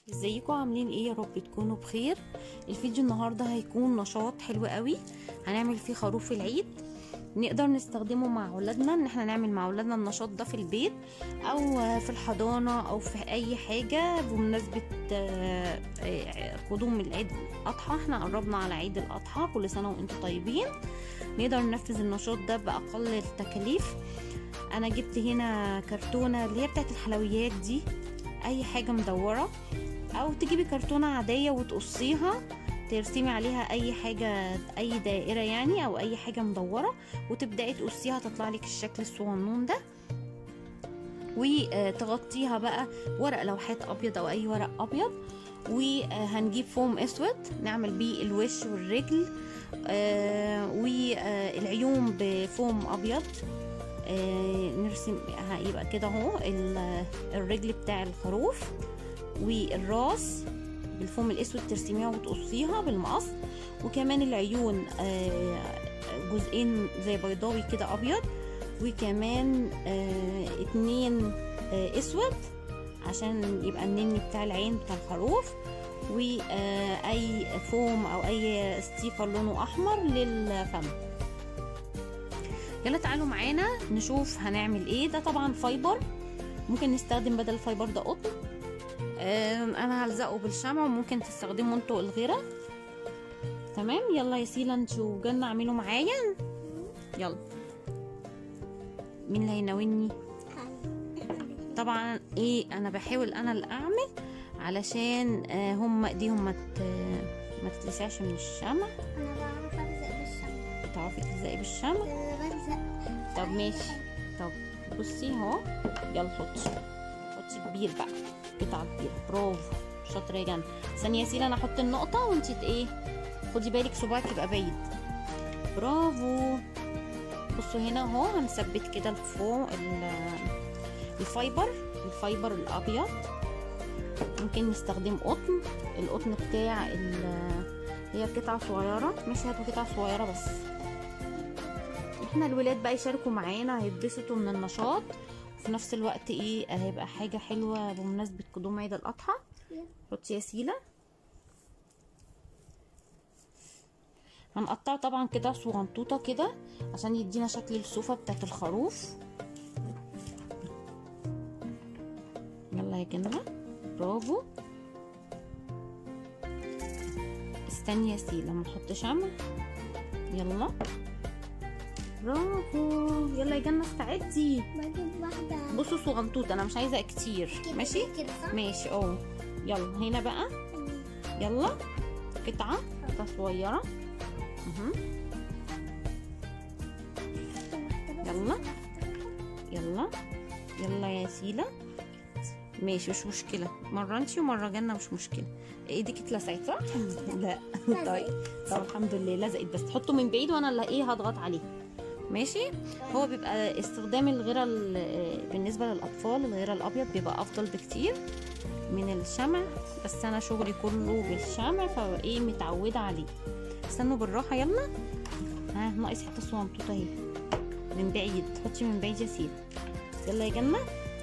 ازيكم عاملين ايه يا رب تكونوا بخير الفيديو النهارده هيكون نشاط حلو قوي هنعمل فيه خروف العيد نقدر نستخدمه مع اولادنا ان احنا نعمل مع اولادنا النشاط ده في البيت او في الحضانه او في اي حاجه بمناسبه قدوم العيد الاضحى احنا قربنا على عيد الاضحى كل سنه وانتم طيبين نقدر ننفذ النشاط ده باقل التكاليف انا جبت هنا كرتونه اللي هي بتاعت الحلويات دي اي حاجه مدوره او تجيبي كرتونه عاديه وتقصيها ترسمي عليها اي حاجه اي دائره يعني او اي حاجه مدوره وتبداي تقصيها تطلع لك الشكل الصغنون ده وتغطيها بقى ورق لوحات ابيض او اي ورق ابيض وهنجيب فوم اسود نعمل بيه الوش والرجل والعيون بفوم ابيض نرسم يبقى كده اهو الرجل بتاع الخروف والراس بالفوم الاسود ترسميها وتقصيها بالمقص وكمان العيون جزئين زي بيضاوي كده ابيض وكمان اتنين اسود عشان يبقى النني بتاع العين بتاع الخروف واي فوم او اي ستيكر لونه احمر للفم يلا تعالوا معانا نشوف هنعمل ايه ده طبعا فايبر ممكن نستخدم بدل الفايبر ده قطن انا هلزقه بالشمع وممكن تستخدموا انتوا الغيره تمام يلا يا سيلا انتوا جنة اعملوا معايا يلا مين اللي هيناولني طبعا ايه انا بحاول انا اللي اعمل علشان آه هم ايديهم ما ما تتلسعش من الشمع انا بعرف الزق بالشمع بتعرفي تلزقي بالشمع بلزق طب ماشي طب بصي اهو يلا حطي حطي كبير بقى قطعه كبيره برافو شاطره يا جنة ثانيه يا سيلا انا احط النقطه وانت ايه خدي بالك صباعك يبقى بعيد برافو بصوا هنا اهو هنثبت كده الفوق الفايبر الفايبر الابيض ممكن نستخدم قطن القطن بتاع هي قطعه صغيره مش هاتوا قطعه صغيره بس احنا الولاد بقى يشاركوا معانا هيتبسطوا من النشاط وفي نفس الوقت ايه هيبقى حاجه حلوه بمناسبه قدوم عيد الاضحى حطي يا سيلا هنقطعه طبعا كده صغنطوطه كده عشان يدينا شكل الصوفه بتاعت الخروف يلا يا جنة برافو استني يا سيلا ما نحط شمع يلا برافو يلا يا جنة استعدي بجيب واحدة بصوا صغنطوط انا مش عايزه كتير كده ماشي كده صح؟ ماشي اه يلا هنا بقى يلا قطعه قطعه صغيره مهم. يلا يلا يلا يا سيلا ماشي مش مشكلة مرة انتي ومرة جنة مش مشكلة ايدك اتلسعت صح؟ لا طيب طب الحمد لله لزقت بس تحطه من بعيد وانا اللي ايه هضغط عليه ماشي هو بيبقى استخدام الغيرة بالنسبة للأطفال الغيرة الأبيض بيبقى أفضل بكتير من الشمع بس أنا شغلي كله بالشمع فايه متعودة عليه استنوا بالراحة يلا ها ناقص حتة صغنطوطة اهي من بعيد حطي من بعيد يا سيدي يلا يا جنة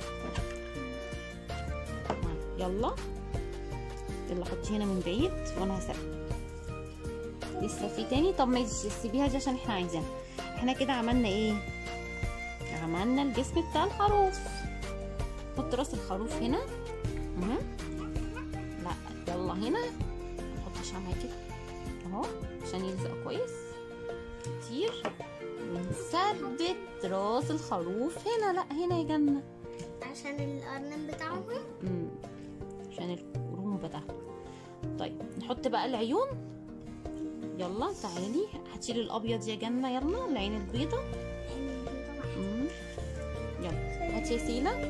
يلا يلا حطي هنا من بعيد وانا هسيبها لسه في تاني طب ماشي سيبيها دي عشان احنا عايزينها احنا كده عملنا ايه عملنا الجسم بتاع الخروف نحط راس الخروف هنا اها لا يلا هنا نحط شمعة كده اهو عشان يلزق كويس كتير ونثبت راس الخروف هنا لا هنا يا جنة عشان الأرنب بتاعهم امم عشان القرون بتاعته طيب نحط بقى العيون يلا تعالي هتشيلي الابيض يا جنة يلا العين البيضة امم يلا هاتي يا سيلا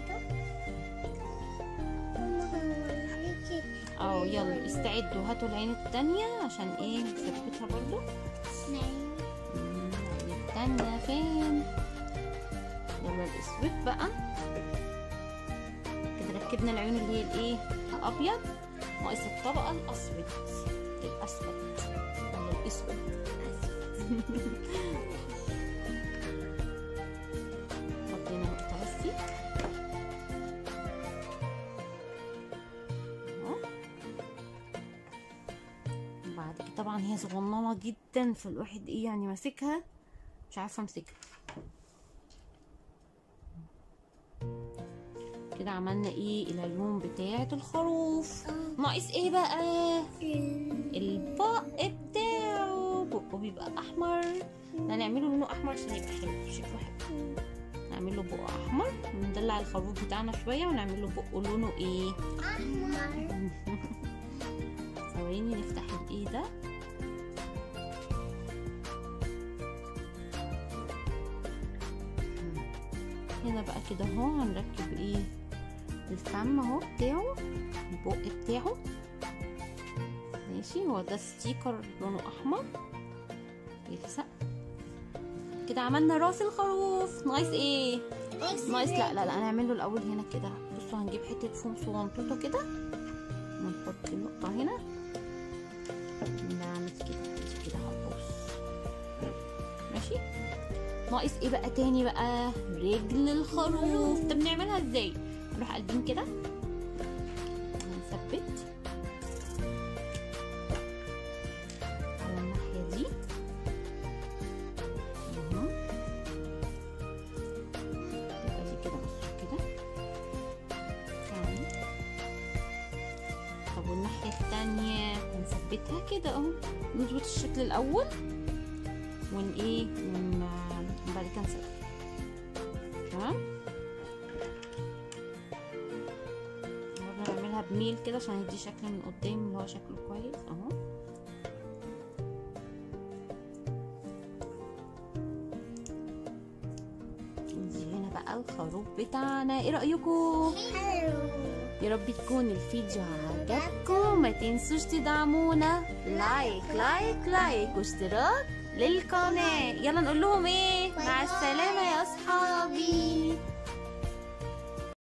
اه يلا استعدوا هاتوا العين التانية عشان ايه نثبتها برضو مم، العين التانية فين يلا الاسود بقى كده ركبنا العيون اللي هي الايه الابيض ناقص الطبقة الاسود الاسود ولا الاسود حطينا نقطة بس اهو بعد كده طبعا هي صغننه جدا فالواحد ايه يعني ماسكها مش عارفه امسكها كده عملنا ايه العيون بتاعه الخروف ناقص ايه بقى البق بتاعه بقه بيبقى احمر هنعمله لونه احمر عشان يبقى حلو شكله حلو نعمل له بقه احمر وندلع الخروف بتاعنا شويه ونعمل له بقه لونه ايه احمر ثواني نفتح الايه ده هنا بقى كده اهو هنركب ايه الفم اهو بتاعه البق بتاعه ماشي هو ده ستيكر لونه احمر يلزق كده عملنا راس الخروف ناقص ايه ناقص لا لا لا هنعمل له الاول هنا كده بصوا هنجيب حته فوم صغنطوطه كده ونحط النقطه هنا نعمل كده كده هنبص ماشي ناقص ايه بقى تاني بقى رجل الخروف طب نعملها ازاي نروح قلبين كده هنثبت على الناحيه دي اهو يبقى دي كده بصوا كده تمام. طب والناحيه التانية هنثبتها كده اهو نظبط الشكل الاول ون ايه ون بعد كده نثبت تمام برضه نعملها بميل كده عشان يدي شكل من قدام اللي هو شكله كويس اهو دي هنا بقى الخروف بتاعنا ايه رأيكم؟ حلو يا رب تكون الفيديو عجبكم ما تنسوش تدعمونا لايك لايك لايك واشتراك للقناة يلا نقول لهم ايه مع السلامة يا اصحابي